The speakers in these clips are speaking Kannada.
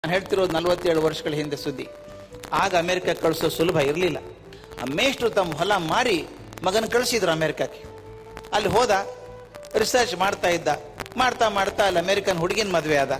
ನಾನು ಹೇಳ್ತಿರೋದು ನಲವತ್ತೇಳು ವರ್ಷಗಳ ಹಿಂದೆ ಸುದ್ದಿ ಆಗ ಅಮೆರಿಕ ಕಳಿಸೋ ಸುಲಭ ಇರಲಿಲ್ಲ ಆ ಮೇಷ್ಟ್ರು ತಮ್ಮ ಹೊಲ ಮಾರಿ ಮಗನ ಕಳಿಸಿದ್ರು ಅಮೆರಿಕಕ್ಕೆ ಅಲ್ಲಿ ಹೋದ ರಿಸರ್ಚ್ ಮಾಡ್ತಾ ಇದ್ದ ಮಾಡ್ತಾ ಮಾಡ್ತಾ ಅಲ್ಲಿ ಅಮೆರಿಕನ್ ಹುಡುಗಿನ ಮದುವೆ ಆದ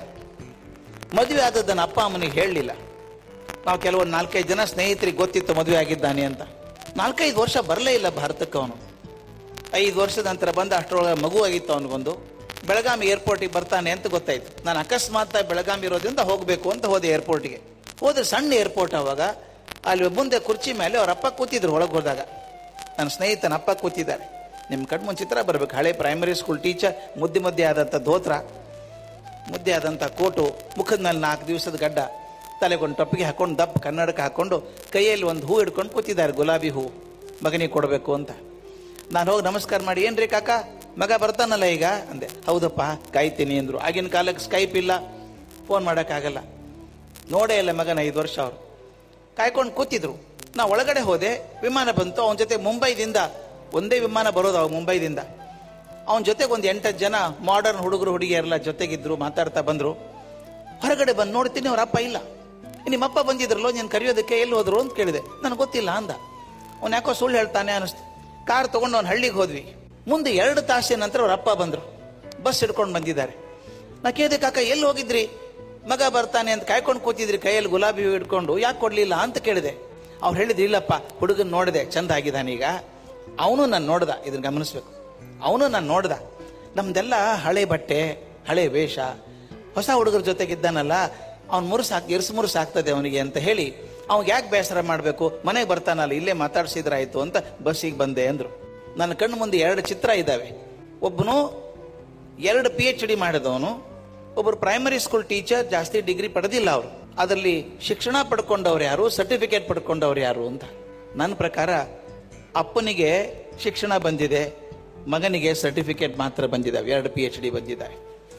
ಮದುವೆ ಆದದ್ದನ್ನು ಅಪ್ಪ ಅಮ್ಮನಿಗೆ ಹೇಳಲಿಲ್ಲ ನಾವು ಕೆಲವೊಂದು ನಾಲ್ಕೈದು ಜನ ಸ್ನೇಹಿತರಿಗೆ ಗೊತ್ತಿತ್ತು ಮದುವೆ ಆಗಿದ್ದಾನೆ ಅಂತ ನಾಲ್ಕೈದು ವರ್ಷ ಬರಲೇ ಇಲ್ಲ ಭಾರತಕ್ಕೆ ಅವನು ಐದು ವರ್ಷದ ನಂತರ ಬಂದ ಅಷ್ಟರೊಳಗೆ ಮಗು ಆಗಿತ್ತು ಅವನಿಗೊಂದು ಬೆಳಗಾವಿ ಏರ್ಪೋರ್ಟಿಗೆ ಬರ್ತಾನೆ ಅಂತ ಗೊತ್ತಾಯ್ತು ನಾನು ಅಕಸ್ಮಾತ್ ಬೆಳಗಾವಿ ಇರೋದ್ರಿಂದ ಹೋಗಬೇಕು ಅಂತ ಹೋದೆ ಏರ್ಪೋರ್ಟ್ಗೆ ಹೋದ್ರೆ ಸಣ್ಣ ಏರ್ಪೋರ್ಟ್ ಅವಾಗ ಅಲ್ಲಿ ಮುಂದೆ ಕುರ್ಚಿ ಮೇಲೆ ಅವ್ರ ಅಪ್ಪ ಕೂತಿದ್ರು ಒಳಗೆ ಹೋದಾಗ ನನ್ನ ಸ್ನೇಹಿತನ ಅಪ್ಪ ಕೂತಿದ್ದಾರೆ ನಿಮ್ಮ ಕಣ್ಮುಂದ್ ಚಿತ್ರ ಬರ್ಬೇಕು ಹಳೆ ಪ್ರೈಮರಿ ಸ್ಕೂಲ್ ಟೀಚರ್ ಮುದ್ದೆ ಮುದ್ದೆ ಆದಂಥ ಧೋತ್ರ ಮುದ್ದೆ ಆದಂಥ ಕೋಟು ಮುಖದ ಮೇಲೆ ನಾಲ್ಕು ದಿವಸದ ಗಡ್ಡ ತಲೆಗೊಂದು ಟೊಪ್ಪಿಗೆ ಹಾಕೊಂಡು ದಪ್ಪ ಕನ್ನಡಕ ಹಾಕೊಂಡು ಕೈಯಲ್ಲಿ ಒಂದು ಹೂ ಹಿಡ್ಕೊಂಡು ಕೂತಿದ್ದಾರೆ ಗುಲಾಬಿ ಹೂ ಮಗನಿಗೆ ಕೊಡಬೇಕು ಅಂತ ನಾನು ಹೋಗಿ ನಮಸ್ಕಾರ ಮಾಡಿ ಏನ್ರಿ ಕಾಕ ಮಗ ಬರ್ತಾನಲ್ಲ ಈಗ ಅಂದೆ ಹೌದಪ್ಪ ಕಾಯ್ತೀನಿ ಅಂದ್ರು ಆಗಿನ ಕಾಲಕ್ಕೆ ಸ್ಕೈಪ್ ಇಲ್ಲ ಫೋನ್ ಮಾಡೋಕ್ಕಾಗಲ್ಲ ನೋಡೇ ಇಲ್ಲ ಮಗನ ಐದು ವರ್ಷ ಅವರು ಕಾಯ್ಕೊಂಡು ಕೂತಿದ್ರು ನಾ ಒಳಗಡೆ ಹೋದೆ ವಿಮಾನ ಬಂತು ಅವನ ಜೊತೆ ಮುಂಬೈದಿಂದ ಒಂದೇ ವಿಮಾನ ಬರೋದು ಅವಾಗ ಮುಂಬೈದಿಂದ ಅವನ ಜೊತೆಗೆ ಒಂದು ಎಂಟತ್ತು ಜನ ಮಾಡರ್ನ್ ಹುಡುಗರು ಹುಡುಗಿಯರೆಲ್ಲ ಜೊತೆಗಿದ್ರು ಮಾತಾಡ್ತಾ ಬಂದ್ರು ಹೊರಗಡೆ ಬಂದು ನೋಡ್ತೀನಿ ಅವ್ರ ಅಪ್ಪ ಇಲ್ಲ ನಿಮ್ಮಪ್ಪ ಬಂದಿದ್ರಲ್ಲೋ ನೀನು ಕರೆಯೋದಕ್ಕೆ ಎಲ್ಲಿ ಹೋದ್ರು ಅಂತ ಕೇಳಿದೆ ನನಗೆ ಗೊತ್ತಿಲ್ಲ ಅಂದ ಅವ್ನು ಯಾಕೋ ಸುಳ್ಳು ಹೇಳ್ತಾನೆ ಅನಿಸ್ತು ಕಾರ್ ತಗೊಂಡು ಅವ್ನು ಹಳ್ಳಿಗೆ ಹೋದ್ವಿ ಮುಂದೆ ಎರಡು ತಾಸಿನ ನಂತರ ಅವ್ರ ಅಪ್ಪ ಬಂದರು ಬಸ್ ಹಿಡ್ಕೊಂಡು ಬಂದಿದ್ದಾರೆ ನಾ ಕೇಳಿದೆ ಕಾಕ ಎಲ್ಲಿ ಹೋಗಿದ್ರಿ ಮಗ ಬರ್ತಾನೆ ಅಂತ ಕಾಯ್ಕೊಂಡು ಕೂತಿದ್ರಿ ಕೈಯಲ್ಲಿ ಗುಲಾಬಿ ಹೂ ಹಿಡ್ಕೊಂಡು ಯಾಕೆ ಕೊಡ್ಲಿಲ್ಲ ಅಂತ ಕೇಳಿದೆ ಅವ್ರು ಹೇಳಿದ್ರು ಇಲ್ಲಪ್ಪ ಹುಡುಗನ್ ನೋಡಿದೆ ಚಂದ ಆಗಿದ್ದಾನೀಗ ಅವನು ನಾನು ನೋಡ್ದ ಇದನ್ನ ಗಮನಿಸ್ಬೇಕು ಅವನು ನಾನು ನೋಡ್ದ ನಮ್ದೆಲ್ಲ ಹಳೆ ಬಟ್ಟೆ ಹಳೆ ವೇಷ ಹೊಸ ಹುಡುಗರ ಜೊತೆಗಿದ್ದಾನಲ್ಲ ಅವ್ನು ಮುರುಸು ಹಾಕಿ ಇರ್ಸು ಮುರುಸು ಆಗ್ತದೆ ಅವನಿಗೆ ಅಂತ ಹೇಳಿ ಅವ್ನಿಗೆ ಯಾಕೆ ಬೇಸರ ಮಾಡಬೇಕು ಮನೆಗೆ ಬರ್ತಾನಲ್ಲ ಇಲ್ಲೇ ಮಾತಾಡ್ಸಿದ್ರಾಯ್ತು ಅಂತ ಬಸ್ಸಿಗೆ ಬಂದೆ ಅಂದ್ರು ನನ್ನ ಕಣ್ಣು ಮುಂದೆ ಎರಡು ಚಿತ್ರ ಇದ್ದಾವೆ ಒಬ್ಬನು ಎರಡು ಪಿ ಎಚ್ ಡಿ ಮಾಡಿದವನು ಒಬ್ಬರು ಪ್ರೈಮರಿ ಸ್ಕೂಲ್ ಟೀಚರ್ ಜಾಸ್ತಿ ಡಿಗ್ರಿ ಪಡೆದಿಲ್ಲ ಅವರು ಅದರಲ್ಲಿ ಶಿಕ್ಷಣ ಪಡ್ಕೊಂಡವ್ರು ಯಾರು ಸರ್ಟಿಫಿಕೇಟ್ ಪಡ್ಕೊಂಡವ್ರು ಯಾರು ಅಂತ ನನ್ನ ಪ್ರಕಾರ ಅಪ್ಪನಿಗೆ ಶಿಕ್ಷಣ ಬಂದಿದೆ ಮಗನಿಗೆ ಸರ್ಟಿಫಿಕೇಟ್ ಮಾತ್ರ ಬಂದಿದ್ದಾವೆ ಎರಡು ಪಿ ಎಚ್ ಡಿ ಬಂದಿದ್ದಾವೆ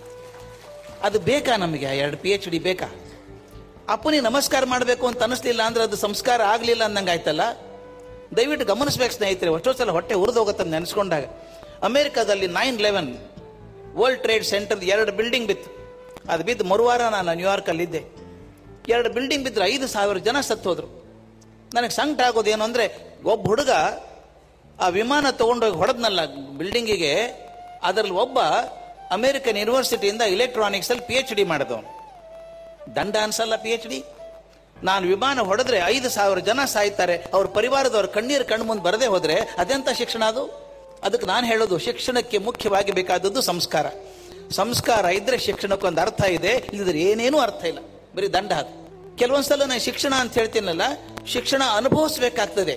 ಅದು ಬೇಕಾ ನಮಗೆ ಆ ಎರಡು ಪಿ ಎಚ್ ಡಿ ಬೇಕಾ ಅಪ್ಪನಿಗೆ ನಮಸ್ಕಾರ ಮಾಡಬೇಕು ಅಂತ ಅನಿಸ್ಲಿಲ್ಲ ಅಂದ್ರೆ ಅದು ಸಂಸ್ಕಾರ ಆಗಲಿಲ್ಲ ಅಂದಂಗೆ ಆಯ್ತಲ್ಲ ದಯವಿಟ್ಟು ಗಮನಿಸ್ಬೇಕು ಸ್ನೇಹಿತರೆ ಎಷ್ಟೋ ಸಲ ಹೊಟ್ಟೆ ಉರಿದೋಗತ್ತೆ ನೆನೆಸ್ಕೊಂಡಾಗ ಅಮೆರಿಕಾದಲ್ಲಿ nine eleven world trade centre ಎರಡು ಬಿಲ್ಡಿಂಗ್ ಬಿತ್ತು ಅದು ಬಿದ್ದು ಮರುವಾರ ನಾನು ನ್ಯೂಯಾರ್ಕಲ್ಲಿ ಇದ್ದೆ ಎರಡು ಬಿಲ್ಡಿಂಗ್ ಬಿದ್ದರೆ ಐದು ಸಾವಿರ ಜನ ಸತ್ತು ಹೋದ್ರು ನನಗೆ ಸಂಕಟ ಆಗೋದೇನು ಅಂದರೆ ಒಬ್ಬ ಹುಡುಗ ಆ ವಿಮಾನ ತಗೊಂಡೋಗಿ ಹೊಡೆದ್ನಲ್ಲ ಬಿಲ್ಡಿಂಗಿಗೆ ಅದರಲ್ಲಿ ಒಬ್ಬ ಅಮೆರಿಕನ್ ಯೂನಿವರ್ಸಿಟಿಯಿಂದ ಎಲೆಕ್ಟ್ರಾನಿಕ್ಸ್ ಅಲ್ಲಿ ಪಿ ಎಚ್ ಡಿ ಮಾಡಿದವನು ದಂಡ ಅನ್ಸಲ್ಲ ಪಿ ಎಚ್ ಡಿ ನಾನು ವಿಮಾನ ಹೊಡೆದ್ರೆ ಐದು ಸಾವಿರ ಜನ ಸಾಯ್ತಾರೆ ಅವ್ರ ಪರಿವಾರದವ್ರ ಕಣ್ಣೀರು ಕಣ್ಣು ಮುಂದೆ ಬರದೇ ಹೋದ್ರೆ ಅದೆಂತ ಶಿಕ್ಷಣ ಅದು ಅದಕ್ಕೆ ನಾನು ಹೇಳೋದು ಶಿಕ್ಷಣಕ್ಕೆ ಮುಖ್ಯವಾಗಿ ಬೇಕಾದದ್ದು ಸಂಸ್ಕಾರ ಸಂಸ್ಕಾರ ಇದ್ರೆ ಶಿಕ್ಷಣಕ್ಕೊಂದು ಅರ್ಥ ಇದೆ ಇಲ್ಲದ್ರೆ ಏನೇನೂ ಅರ್ಥ ಇಲ್ಲ ಬರೀ ದಂಡ ಅದು ಕೆಲವೊಂದ್ಸಲ ನಾನು ಶಿಕ್ಷಣ ಅಂತ ಹೇಳ್ತೀನಲ್ಲ ಶಿಕ್ಷಣ ಅನುಭವಿಸ್ಬೇಕಾಗ್ತದೆ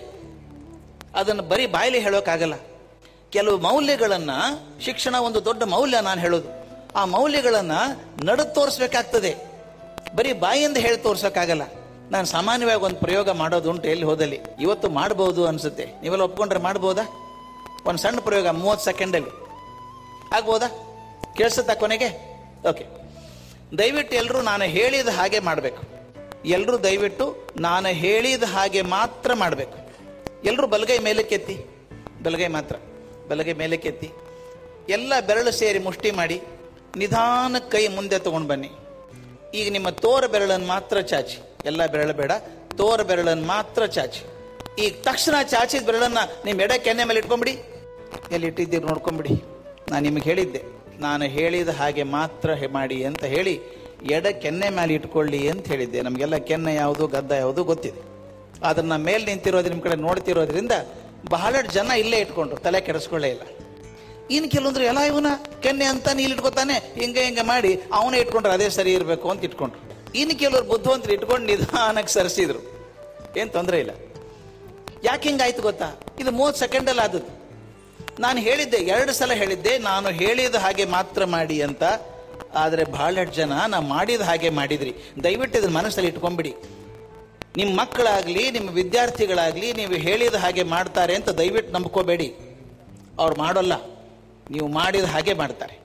ಅದನ್ನು ಬರೀ ಬಾಯಲ್ಲಿ ಹೇಳೋಕ್ಕಾಗಲ್ಲ ಕೆಲವು ಮೌಲ್ಯಗಳನ್ನ ಶಿಕ್ಷಣ ಒಂದು ದೊಡ್ಡ ಮೌಲ್ಯ ನಾನು ಹೇಳೋದು ಆ ಮೌಲ್ಯಗಳನ್ನ ನಡು ತೋರಿಸ್ಬೇಕಾಗ್ತದೆ ಬರೀ ಬಾಯಿಂದ ಹೇಳಿ ತೋರ್ಸೋಕ್ಕಾಗಲ್ಲ ನಾನು ಸಾಮಾನ್ಯವಾಗಿ ಒಂದು ಪ್ರಯೋಗ ಮಾಡೋದುಂಟು ಎಲ್ಲಿ ಹೋದಲ್ಲಿ ಇವತ್ತು ಮಾಡಬಹುದು ಅನ್ಸುತ್ತೆ ನೀವೆಲ್ಲ ಒಪ್ಕೊಂಡ್ರೆ ಮಾಡ್ಬೋದಾ ಒಂದು ಸಣ್ಣ ಪ್ರಯೋಗ ಮೂವತ್ತು ಸೆಕೆಂಡಲ್ಲಿ ಆಗ್ಬೋದಾ ಕೇಳಿಸುತ್ತಾ ಕೊನೆಗೆ ಓಕೆ ದಯವಿಟ್ಟು ಎಲ್ಲರೂ ನಾನು ಹೇಳಿದ ಹಾಗೆ ಮಾಡಬೇಕು ಎಲ್ಲರೂ ದಯವಿಟ್ಟು ನಾನು ಹೇಳಿದ ಹಾಗೆ ಮಾತ್ರ ಮಾಡಬೇಕು ಎಲ್ಲರೂ ಬಲಗೈ ಮೇಲಕ್ಕೆತ್ತಿ ಬಲಗೈ ಮಾತ್ರ ಬಲಗೈ ಮೇಲಕ್ಕೆತ್ತಿ ಎಲ್ಲ ಬೆರಳು ಸೇರಿ ಮುಷ್ಟಿ ಮಾಡಿ ನಿಧಾನ ಕೈ ಮುಂದೆ ತಗೊಂಡು ಬನ್ನಿ ಈಗ ನಿಮ್ಮ ತೋರ ಬೆರಳನ್ನು ಮಾತ್ರ ಚಾಚಿ ಎಲ್ಲ ಬೆರಳು ಬೇಡ ತೋರ ಬೆರಳನ್ನು ಮಾತ್ರ ಚಾಚಿ ಈಗ ತಕ್ಷಣ ಚಾಚಿದ ಬೆರಳನ್ನ ನಿಮ್ಮ ಎಡ ಕೆನ್ನೆ ಮೇಲೆ ಇಟ್ಕೊಂಬಿಡಿ ಎಲ್ಲಿ ಇಟ್ಟಿದ್ದೀರಿ ನೋಡ್ಕೊಂಬಿಡಿ ನಾನು ನಿಮಗೆ ಹೇಳಿದ್ದೆ ನಾನು ಹೇಳಿದ ಹಾಗೆ ಮಾತ್ರ ಹೆ- ಮಾಡಿ ಅಂತ ಹೇಳಿ ಎಡ ಕೆನ್ನೆ ಮೇಲೆ ಇಟ್ಕೊಳ್ಳಿ ಅಂತ ಹೇಳಿದ್ದೆ ನಮಗೆಲ್ಲ ಕೆನ್ನೆ ಯಾವುದು ಗದ್ದ ಯಾವುದು ಗೊತ್ತಿದೆ ಆದ್ರೆ ನಾ ಮೇಲೆ ನಿಂತಿರೋದು ನಿಮ್ಮ ಕಡೆ ನೋಡ್ತಿರೋದ್ರಿಂದ ಬಹಳಷ್ಟು ಜನ ಇಲ್ಲೇ ಇಟ್ಕೊಂಡ್ರು ತಲೆ ಕೆಡಿಸ್ಕೊಳ್ಳೇ ಇಲ್ಲ ಇನ್ನು ಕೆಲವೊಂದ್ರು ಎಲ್ಲ ಇವನ ಕೆನ್ನೆ ಅಂತ ನೀಲ್ ಇಟ್ಕೋತಾನೆ ಹಿಂಗೆ ಹಿಂಗೆ ಮಾಡಿ ಅವನೇ ಇಟ್ಕೊಂಡ್ರೆ ಅದೇ ಸರಿ ಇರಬೇಕು ಅಂತ ಇಟ್ಕೊಂಡ್ರು ಇನ್ನು ಕೆಲವರು ಬುದ್ಧಿವಂತರು ಇಟ್ಕೊಂಡು ನಿಧಾನಕ್ಕೆ ಸರಿಸಿದ್ರು ಏನು ತೊಂದರೆ ಇಲ್ಲ ಯಾಕೆ ಹಿಂಗಾಯ್ತು ಗೊತ್ತಾ ಇದು ಮೂವತ್ತು ಸೆಕೆಂಡಲ್ಲಿ ಆದದ್ದು ನಾನು ಹೇಳಿದ್ದೆ ಎರಡು ಸಲ ಹೇಳಿದ್ದೆ ನಾನು ಹೇಳಿದ ಹಾಗೆ ಮಾತ್ರ ಮಾಡಿ ಅಂತ ಆದರೆ ಬಹಳಷ್ಟು ಜನ ನಾ ಮಾಡಿದ ಹಾಗೆ ಮಾಡಿದ್ರಿ ದಯವಿಟ್ಟು ಇದನ್ನ ಮನಸ್ಸಲ್ಲಿ ಇಟ್ಕೊಂಬಿಡಿ ನಿಮ್ಮ ಮಕ್ಕಳಾಗ್ಲಿ ನಿಮ್ಮ ವಿದ್ಯಾರ್ಥಿಗಳಾಗ್ಲಿ ನೀವು ಹೇಳಿದ ಹಾಗೆ ಮಾಡ್ತಾರೆ ಅಂತ ದಯವಿಟ್ಟು ನಂಬ್ಕೋಬೇಡಿ ಅವ್ರು ಮಾಡೋಲ್ಲ ನೀವು ಮಾಡಿದ ಹಾಗೆ ಮಾಡ್ತಾರೆ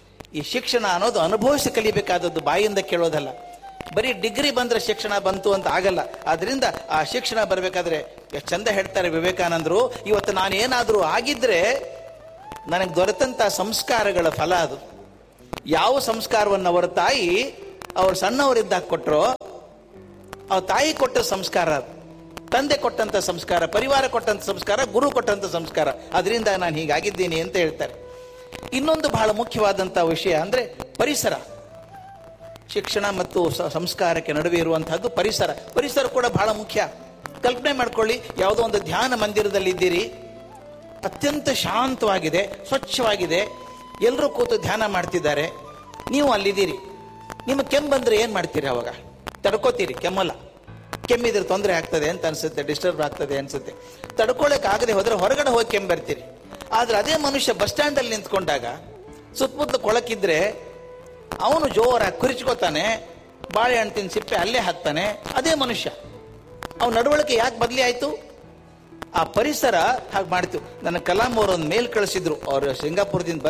ಈ ಶಿಕ್ಷಣ ಅನ್ನೋದು ಅನುಭವಿಸಿ ಕಲಿಬೇಕಾದದ್ದು ಬಾಯಿಂದ ಕೇಳೋದಲ್ಲ ಬರೀ ಡಿಗ್ರಿ ಬಂದ್ರೆ ಶಿಕ್ಷಣ ಬಂತು ಅಂತ ಆಗಲ್ಲ ಆದ್ರಿಂದ ಆ ಶಿಕ್ಷಣ ಬರಬೇಕಾದ್ರೆ ಎಷ್ಟು ಚಂದ ಹೇಳ್ತಾರೆ ವಿವೇಕಾನಂದರು ಇವತ್ತು ನಾನು ಏನಾದರೂ ಆಗಿದ್ರೆ ನನಗೆ ದೊರೆತಂತ ಸಂಸ್ಕಾರಗಳ ಫಲ ಅದು ಯಾವ ಸಂಸ್ಕಾರವನ್ನು ಅವರ ತಾಯಿ ಅವ್ರು ಸಣ್ಣವರಿದ್ದಾಗ ಕೊಟ್ಟರು ಅವ್ರ ತಾಯಿ ಕೊಟ್ಟ ಸಂಸ್ಕಾರ ಅದು. ತಂದೆ ಕೊಟ್ಟಂತ ಸಂಸ್ಕಾರ ಪರಿವಾರ ಕೊಟ್ಟಂತ ಸಂಸ್ಕಾರ ಗುರು ಕೊಟ್ಟಂತ ಸಂಸ್ಕಾರ ಅದರಿಂದ ನಾನು ಹೀಗಾಗಿದ್ದೀನಿ ಅಂತ ಹೇಳ್ತಾರೆ ಇನ್ನೊಂದು ಬಹಳ ಮುಖ್ಯವಾದಂತಹ ವಿಷಯ ಅಂದ್ರೆ ಪರಿಸರ ಶಿಕ್ಷಣ ಮತ್ತು ಸ- ಸಂಸ್ಕಾರಕ್ಕೆ ನಡುವೆ ಇರುವಂತಹದ್ದು ಪರಿಸರ ಪರಿಸರ ಕೂಡ ಬಹಳ ಮುಖ್ಯ ಕಲ್ಪನೆ ಮಾಡ್ಕೊಳ್ಳಿ ಯಾವುದೋ ಒಂದು ಧ್ಯಾನ ಮಂದಿರದಲ್ಲಿ ಇದ್ದೀರಿ ಅತ್ಯಂತ ಶಾಂತವಾಗಿದೆ ಸ್ವಚ್ಛವಾಗಿದೆ ಎಲ್ಲರೂ ಕೂತು ಧ್ಯಾನ ಮಾಡ್ತಿದ್ದಾರೆ ನೀವು ಅಲ್ಲಿದ್ದೀರಿ ನಿಮ್ಮ ಕೆಮ್ಮು ಬಂದ್ರೆ ಏನ್ ಮಾಡ್ತೀರಿ ಅವಾಗ ತಡ್ಕೋತೀರಿ ಕೆಮ್ಮಲ್ಲ ಕೆಮ್ಮಿದ್ರೆ ತೊಂದರೆ ಆಗ್ತದೆ ಅಂತ ಅನ್ಸುತ್ತೆ ಡಿಸ್ಟರ್ಬ್ ಆಗ್ತದೆ ಅನ್ಸುತ್ತೆ ತಡ್ಕೊಳಕ್ ಆಗದೆ ಹೋದ್ರೆ ಹೊರಗಡೆ ಹೋಗಿ ಕೆಮ್ಮು ಬರ್ತೀರಿ ಆದ್ರೆ ಅದೇ ಮನುಷ್ಯ ಬಸ್ ಸ್ಟ್ಯಾಂಡ್ ಅಲ್ಲಿ ನಿಂತ್ಕೊಂಡಾಗ ಸುತ್ತಮುತ್ತ ಕೊಳಕಿದ್ರೆ ಅವನು ಜೋರಾಗಿ ಕುರಿಚ್ಕೋತಾನೆ ಬಾಳೆಹಣ್ಣು ತಿನ್ ಸಿಪ್ಪೆ ಅಲ್ಲೇ ಹಾಕ್ತಾನೆ ಅದೇ ಮನುಷ್ಯ ಅವನ ನಡವಳಿಕೆ ಯಾಕೆ ಬದಲಿ ಆಯ್ತು ಆ ಪರಿಸರ ಹಾಗೆ ಮಾಡ್ತು ನನ್ನ ಕಲಾಂ ಅವರು ಒಂದು ಮೇಲ್ ಕಳಿಸಿದ್ರು ಅವ್ರು ಸಿಂಗಾಪುರದಿಂದ